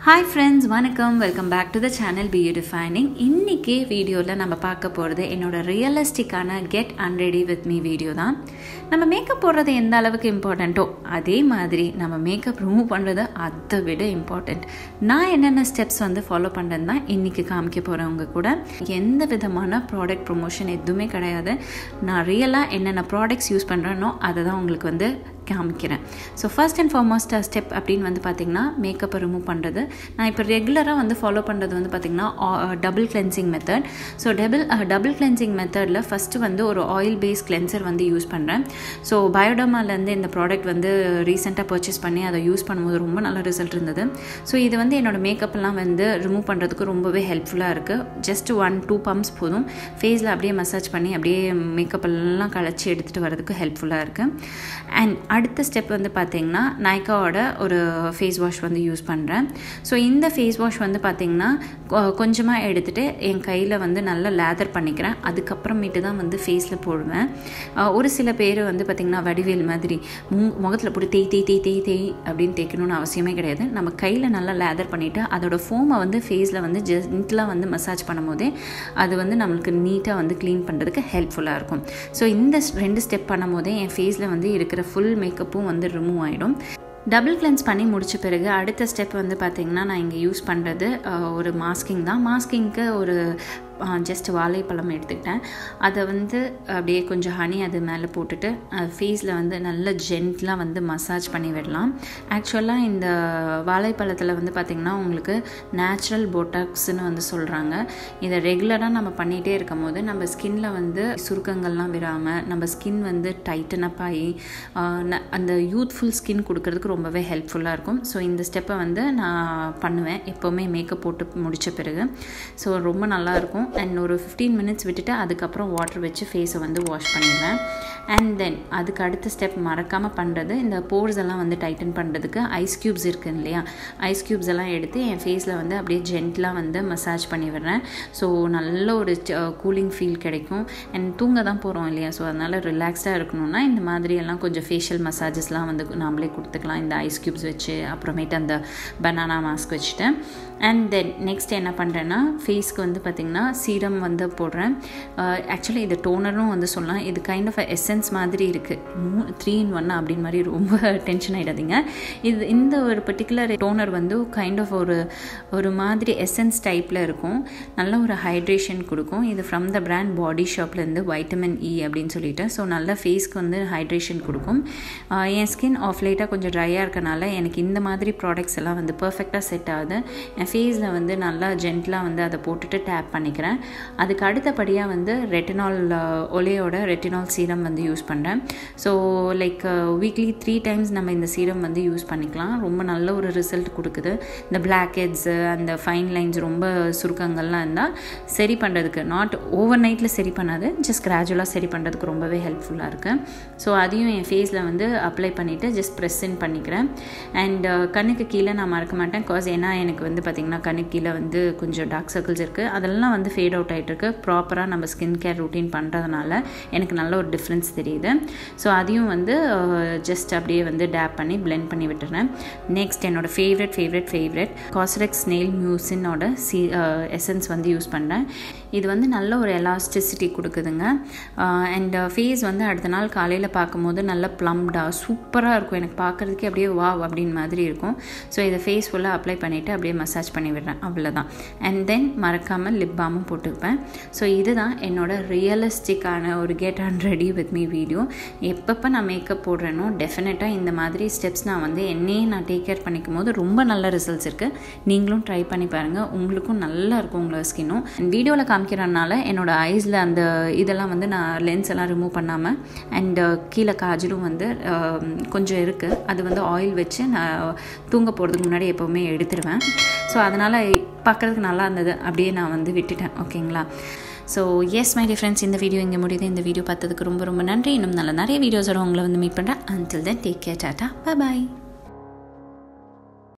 hi friends வணக்கம் welcome back to the channel be defining இன்றைக்கி வீடியோவில் நம்ம பார்க்க போகிறது என்னோட ரியலிஸ்டிக்கான get and ready with me video தான் நம்ம மேக்கப் போடுறது எந்த அளவுக்கு இம்பார்ட்டண்ட்டோ அதே மாதிரி நம்ம மேக்கப் ரிமூவ் பண்ணுறது அதை விட இம்பார்ட்டண்ட் நான் என்னென்ன ஸ்டெப்ஸ் வந்து ஃபாலோ பண்ணுறேன்னு தான் இன்றைக்கி காமிக்க போகிறேன் உங்கள் கூட எந்த விதமான ப்ராடக்ட் ப்ரொமோஷன் எதுவுமே கிடையாது நான் ரியலாக என்னென்ன ப்ராடக்ட்ஸ் யூஸ் பண்ணுறேனோ அதை தான் உங்களுக்கு வந்து காமிக்கிறேன் so first and foremost step அப்படின்னு வந்து பார்த்திங்கன்னா மேக்கப்பை ரிமூவ் பண்ணுறது நான் இப்போ ரெகுலராக வந்து ஃபாலோ பண்ணுறது வந்து பார்த்திங்கன்னா double cleansing method so double double cleansing மெத்தடில் ஃபஸ்ட்டு வந்து ஒரு ஆயில் பேஸ் கிளென்சர் வந்து யூஸ் பண்ணுறேன் ஸோ பயோடமாலேருந்து இந்த ப்ராடக்ட் வந்து ரீசெண்டாக பர்ச்சேஸ் பண்ணி அதை யூஸ் பண்ணும்போது ரொம்ப நல்ல ரிசல்ட் இருந்தது ஸோ இது வந்து என்னோடய மேக்கப்லாம் வந்து ரிமூவ் பண்ணுறதுக்கு ரொம்பவே ஹெல்ப்ஃபுல்லாக இருக்குது ஜஸ்ட் ஒன் டூ பம்ப்ஸ் போதும் ஃபேஸில் அப்படியே மசாஜ் பண்ணி அப்படியே மேக்கப் எல்லாம் களைச்சி எடுத்துகிட்டு வரதுக்கு ஹெல்ப்ஃபுல்லாக இருக்குது அண்ட் அடுத்த ஸ்டெப் வந்து பார்த்திங்கன்னா நைக்காவோட ஒரு ஃபேஸ் வாஷ் வந்து யூஸ் பண்ணுறேன் ஸோ இந்த ஃபேஸ் வாஷ் வந்து பார்த்திங்கன்னா கொஞ்சமாக எடுத்துகிட்டு என் கையில் வந்து நல்லா லேதர் பண்ணிக்கிறேன் அதுக்கப்புறமேட்டு தான் வந்து ஃபேஸில் போடுவேன் ஒரு சில பேர் வந்து பார்த்திங்கன்னா வடிவேல் மாதிரி மு முகத்தில் போட்டு தேய் தேய் தேய் தேய் தேய் அப்படின்னு தேய்க்கணும்னு அவசியமே கிடையாது நம்ம கையில் நல்லா லேதர் பண்ணிவிட்டு அதோட ஃபோமை வந்து ஃபேஸில் வந்து ஜென்ட்லாக வந்து மசாஜ் பண்ணும் போதே அது வந்து நம்மளுக்கு நீட்டாக வந்து க்ளீன் பண்ணுறதுக்கு ஹெல்ப்ஃபுல்லாக இருக்கும் ஸோ இந்த ரெண்டு ஸ்டெப் பண்ணும் போதே என் ஃபேஸில் வந்து இருக்கிற ஃபுல் மேக்கப்பும் வந்து ரிமூவ் ஆகிடும் டபுள் கிளென்ஸ் பண்ணி முடித்த பிறகு அடுத்த ஸ்டெப் வந்து பார்த்திங்கன்னா நான் இங்கே யூஸ் பண்ணுறது ஒரு மாஸ்கிங் தான் மாஸ்கிங்க்கு ஒரு ஜஸ்ட் வாழைப்பழம் எடுத்துக்கிட்டேன் அதை வந்து அப்படியே கொஞ்சம் ஹனி அது மேலே போட்டுட்டு ஃபேஸில் வந்து நல்ல ஜென்ட்லாக வந்து மசாஜ் பண்ணி விடலாம் ஆக்சுவலாக இந்த வாழைப்பழத்தில் வந்து பார்த்திங்கன்னா உங்களுக்கு நேச்சுரல் போட்டாக்ஸ்னு வந்து சொல்கிறாங்க இதை ரெகுலராக நம்ம பண்ணிகிட்டே இருக்கும் போது நம்ம ஸ்கின்னில் வந்து சுருக்கங்கள்லாம் விடாமல் நம்ம ஸ்கின் வந்து டைட்டன் அப் ஆகி அந்த யூத்ஃபுல் ஸ்கின் கொடுக்கறதுக்கு ரொம்பவே ஹெல்ப்ஃபுல்லாக இருக்கும் ஸோ இந்த ஸ்டெப்பை வந்து நான் பண்ணுவேன் எப்போவுமே மேக்கப் போட்டு முடித்த பிறகு ஸோ ரொம்ப நல்லாயிருக்கும் அண்ட் ஒரு ஃபிஃப்டீன் மினிட்ஸ் விட்டுட்டு அதுக்கப்புறம் வாட்டர் வச்சு ஃபேஸை வந்து வாஷ் பண்ணிடுவேன் அண்ட் தென் அதுக்கு அடுத்த ஸ்டெப் மறக்காமல் பண்ணுறது இந்த போர்ஸ் எல்லாம் வந்து டைட்டன் பண்ணுறதுக்கு ஐஸ் க்யூப்ஸ் இருக்குது இல்லையா ஐஸ் க்யூப்ஸ் எல்லாம் எடுத்து என் ஃபேஸில் வந்து அப்படியே ஜென்ட்லாக வந்து மசாஜ் பண்ணி விடுறேன் ஸோ நல்ல ஒரு கூலிங் ஃபீல் கிடைக்கும் அண்ட் தூங்க தான் போகிறோம் இல்லையா ஸோ அதனால் ரிலாக்ஸ்டாக இருக்கணும்னா இந்த மாதிரி எல்லாம் கொஞ்சம் ஃபேஷியல் மசாஜஸ்லாம் வந்து நாமளே கொடுத்துக்கலாம் இந்த ஐஸ் க்யூப்ஸ் வச்சு அப்புறமேட்டு அந்த பனானா மாஸ்க் வச்சுட்டு அண்ட் தென் நெக்ஸ்ட் என்ன பண்ணுறேன்னா ஃபேஸ்க்கு வந்து பார்த்திங்கன்னா சீரம் வந்து போடுறேன் ஆக்சுவலி இது டோனரும் வந்து சொல்லலாம் இது கைண்ட் ஆஃப் எசன்ஸ் மாதிரி இருக்குது மூ த்ரீ இன் ஒன் அப்படின்னு மாதிரி ரொம்ப டென்ஷன் ஆகிடாதீங்க இது இந்த ஒரு பர்டிகுலர் டோனர் வந்து கைண்ட் ஆஃப் ஒரு ஒரு மாதிரி எசன்ஸ் டைப்பில் இருக்கும் நல்ல ஒரு ஹைட்ரேஷன் கொடுக்கும் இது ஃப்ரம் த பிராண்ட் பாடி ஷாப்லேருந்து வைட்டமின் இ அப்படின்னு சொல்லிட்டு ஸோ நல்ல ஃபேஸ்க்கு வந்து ஹைட்ரேஷன் கொடுக்கும் என் ஸ்கின் ஆஃப் லைட்டாக கொஞ்சம் ட்ரையாக இருக்கனால எனக்கு இந்த மாதிரி ப்ராடக்ட்ஸ் எல்லாம் வந்து பர்ஃபெக்டாக செட் ஆகுது என் ஃபேஸில் வந்து நல்லா ஜென்டலாக வந்து அதை போட்டுட்டு டேப் பண்ணிக்கிறேன் அதுக்கு அடுத்தபடியாக வந்து ரெட்டினால் ஒலையோட ரெட்டினால் சீரம் வந்து யூஸ் பண்ணுறேன் so like weekly three times நம்ம இந்த சீரம் வந்து யூஸ் பண்ணிக்கலாம் ரொம்ப நல்ல ஒரு ரிசல்ட் கொடுக்குது இந்த பிளாக் ஹெட்ஸு அந்த ஃபைன் லைன்ஸ் ரொம்ப சுருக்கங்கள்லாம் இருந்தால் சரி பண்ணுறதுக்கு நாட் ஓவர் நைட்டில் சரி பண்ணாது ஜஸ்ட் கிராஜுவலாக சரி பண்ணுறதுக்கு ரொம்பவே ஹெல்ப்ஃபுல்லாக இருக்குது ஸோ அதையும் என் ஃபேஸில் வந்து அப்ளை பண்ணிவிட்டு ஜஸ்ட் ப்ரெஸ் இன் பண்ணிக்கிறேன் அண்ட் கண்ணுக்கு கீழே நான் மறக்க மாட்டேன் காஸ் ஏன்னா எனக்கு வந்து பார்த்திங்கன்னா கண்ணுக்கு கீழே வந்து கொஞ்சம் டார்க் சர்க்கிள்ஸ் இருக்குது அதெல்லாம் வந்து ஃபேட் அவுட் ஆகிட்டுருக்கு ப்ராப்பராக நம்ம ஸ்கின் கேர் ரூட்டீன் பண்ணுறதுனால எனக்கு நல்ல ஒரு டிஃப்ரென்ஸ் தெரியுது ஸோ அதையும் வந்து ஜஸ்ட் அப்படியே வந்து டேப் பண்ணி பிளெண்ட் பண்ணி விட்டுறேன் நெக்ஸ்ட் என்னோடய favourite favourite favourite COSRX snail மியூசினோட சி எசன்ஸ் வந்து யூஸ் பண்ணுறேன் இது வந்து நல்ல ஒரு எலாஸ்டிசிட்டி கொடுக்குதுங்க அண்ட் ஃபேஸ் வந்து அடுத்த நாள் காலையில் பார்க்கும்போது நல்ல ப்ளம்டாக சூப்பராக இருக்கும் எனக்கு பார்க்குறதுக்கே அப்படியே வா அப்படின்னு மாதிரி இருக்கும் ஸோ இதை ஃபேஸ் ஃபுல்லாக அப்ளை பண்ணிவிட்டு அப்படியே மசாஜ் பண்ணி விடுறேன் அவ்வளோதான் அண்ட் தென் மறக்காமல் லிப் பாமும் போட்டுப்பேன் ஸோ இதுதான் என்னோட ரியலிஸ்டிக்கான ஒரு get and ready with me video எப்பப்போ நான் மேக்கப் போடுறேனோ டெஃபினட்டாக இந்த மாதிரி ஸ்டெப்ஸ் நான் வந்து என்னையே நான் டேக் கேர் பண்ணிக்கும் போது ரொம்ப நல்ல ரிசல்ட்ஸ் இருக்குது நீங்களும் ட்ரை பண்ணி பாருங்கள் உங்களுக்கும் நல்லா இருக்கும் உங்களோட ஸ்கின்னும் வீடியோவில் காமிக்கிறனால என்னோட ஐஸில் அந்த இதெல்லாம் வந்து நான் லென்ஸ் எல்லாம் ரிமூவ் பண்ணாமல் அண்ட் கீழே காஜலும் வந்து கொஞ்சம் இருக்குது அது வந்து ஆயில் வச்சு நான் தூங்க போகிறதுக்கு முன்னாடி எப்போவுமே எடுத்துருவேன் ஸோ அதனால் பார்க்குறதுக்கு நல்லா இருந்தது அப்படியே நான் வந்து விட்டுட்டேன் ஓகேங்களா ஸோ எஸ் மை டிஃப்ரெண்ட்ஸ் இந்த வீடியோ இங்கே முடியுது இந்த வீடியோ பார்த்ததுக்கு ரொம்ப ரொம்ப நன்றி இன்னும் நல்ல நிறைய வீடியோஸோட உங்களை வந்து மீட் பண்ணுறேன் until then take care tata பாய்